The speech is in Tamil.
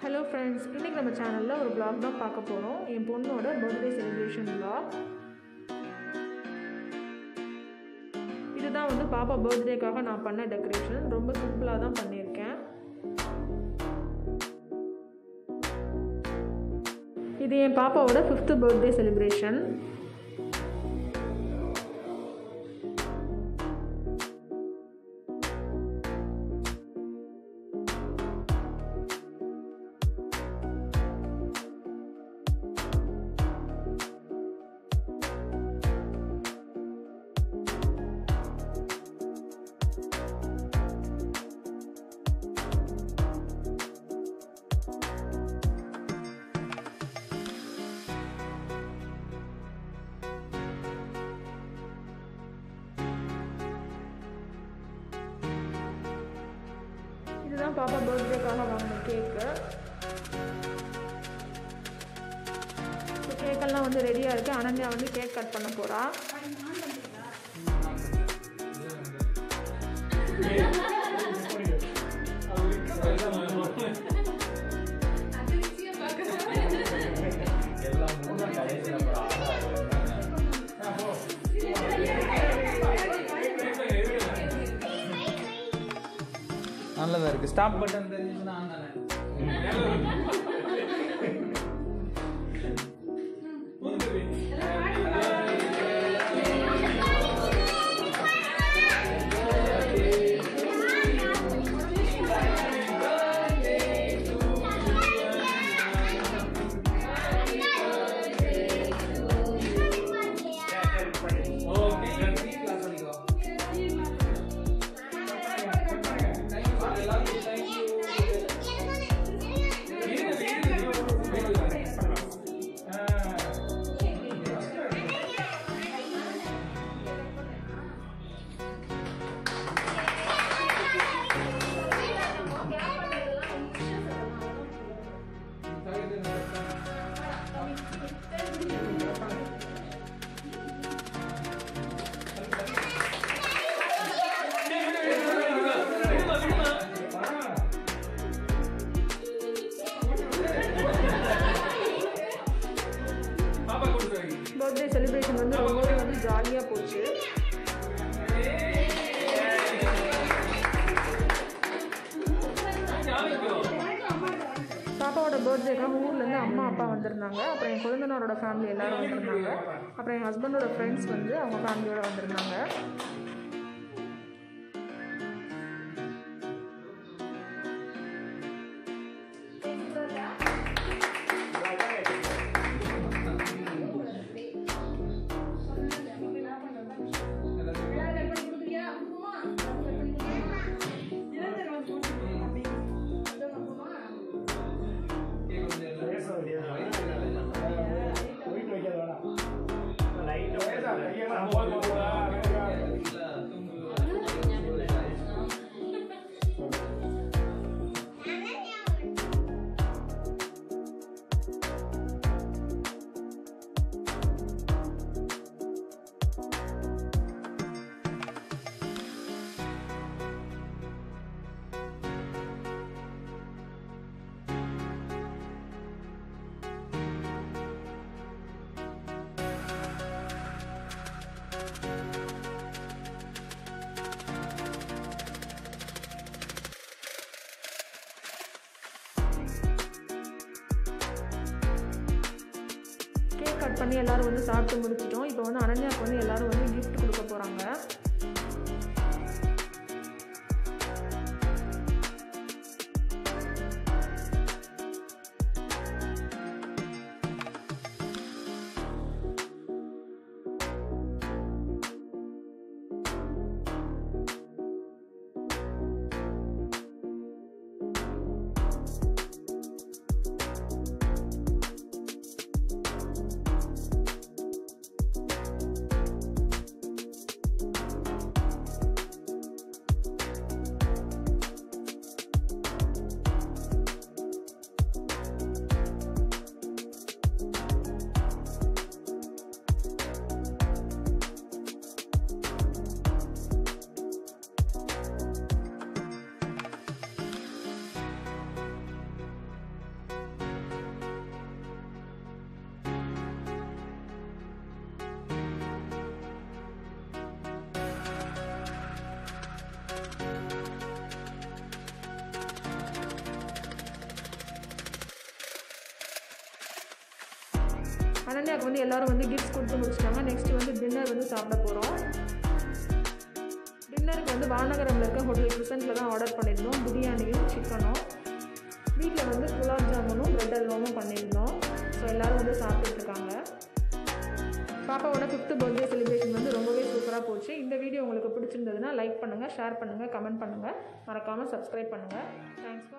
ஹலோ ஃப்ரெண்ட்ஸ் இன்றைக்கி நம்ம சேனலில் ஒரு vlog தான் பார்க்க போகிறோம் என் பொண்ணோட பர்த்டே செலிப்ரேஷன் vlog இதுதான் வந்து பாப்பா பர்த்டேக்காக நான் பண்ண டெக்கரேஷன் ரொம்ப சிம்பிளாக தான் பண்ணியிருக்கேன் இது என் பாப்பாவோட ஃபிஃப்த்து பர்த்டே செலிப்ரேஷன் இதுதான் பாப்பா பர்த்டேக்காக வாங்கின கேக்கு கேக்கெல்லாம் வந்து ரெடியாக இருக்குது அனன்யா வந்து கேக் கட் பண்ண போகிறா நல்லதா இருக்கு ஸ்டாப் பட்டன் தெரிஞ்சுச்சுன்னா ஆன் தானே பர்த்டே செலிப்ரேஷன் வந்து ரொம்பவே வந்து ஜாலியாக போச்சு பாப்பாவோட பர்த்டேக்காக ஊர்லேருந்து அம்மா அப்பா வந்திருந்தாங்க அப்புறம் என் குழந்தனாரோட ஃபேமிலி எல்லாரும் வந்திருந்தாங்க அப்புறம் என் ஹஸ்பண்டோட ஃப்ரெண்ட்ஸ் வந்து அவங்க ஃபேமிலியோட வந்திருந்தாங்க கேக் கட் பண்ணி எல்லாரும் வந்து சாப்பிட்டு முடிச்சிட்டோம் இப்போ வந்து அனன்யாவுக்கு வந்து எல்லாரும் வந்து கிஃப்ட் கொடுக்க போகிறாங்க சரண்யாவுக்கு வந்து எல்லாரும் வந்து கிஃப்ட்ஸ் கொடுத்து முடிச்சிட்டாங்க நெக்ஸ்ட் வந்து டின்னர் வந்து சாப்பிட போகிறோம் டின்னருக்கு வந்து வானகரமில் இருக்க ஹோட்டல் கிருசன்ட்டில் தான் ஆர்டர் பண்ணியிருந்தோம் பிரியாணியும் சிக்கனும் வீட்டில் வந்து குலாப் ஜாமுனும் பிரெட் அல்வாவும் பண்ணியிருந்தோம் ஸோ எல்லோரும் வந்து சாப்பிட்டுட்டு இருக்காங்க பாப்பாவோட ஃபிஃப்த்து பர்த்டே செலிப்ரேஷன் வந்து ரொம்பவே சூப்பராக போச்சு இந்த வீடியோ உங்களுக்கு பிடிச்சிருந்ததுன்னா லைக் பண்ணுங்கள் ஷேர் பண்ணுங்கள் கமெண்ட் பண்ணுங்கள் மறக்காமல் சப்ஸ்கிரைப் பண்ணுங்கள் தேங்க்ஸ்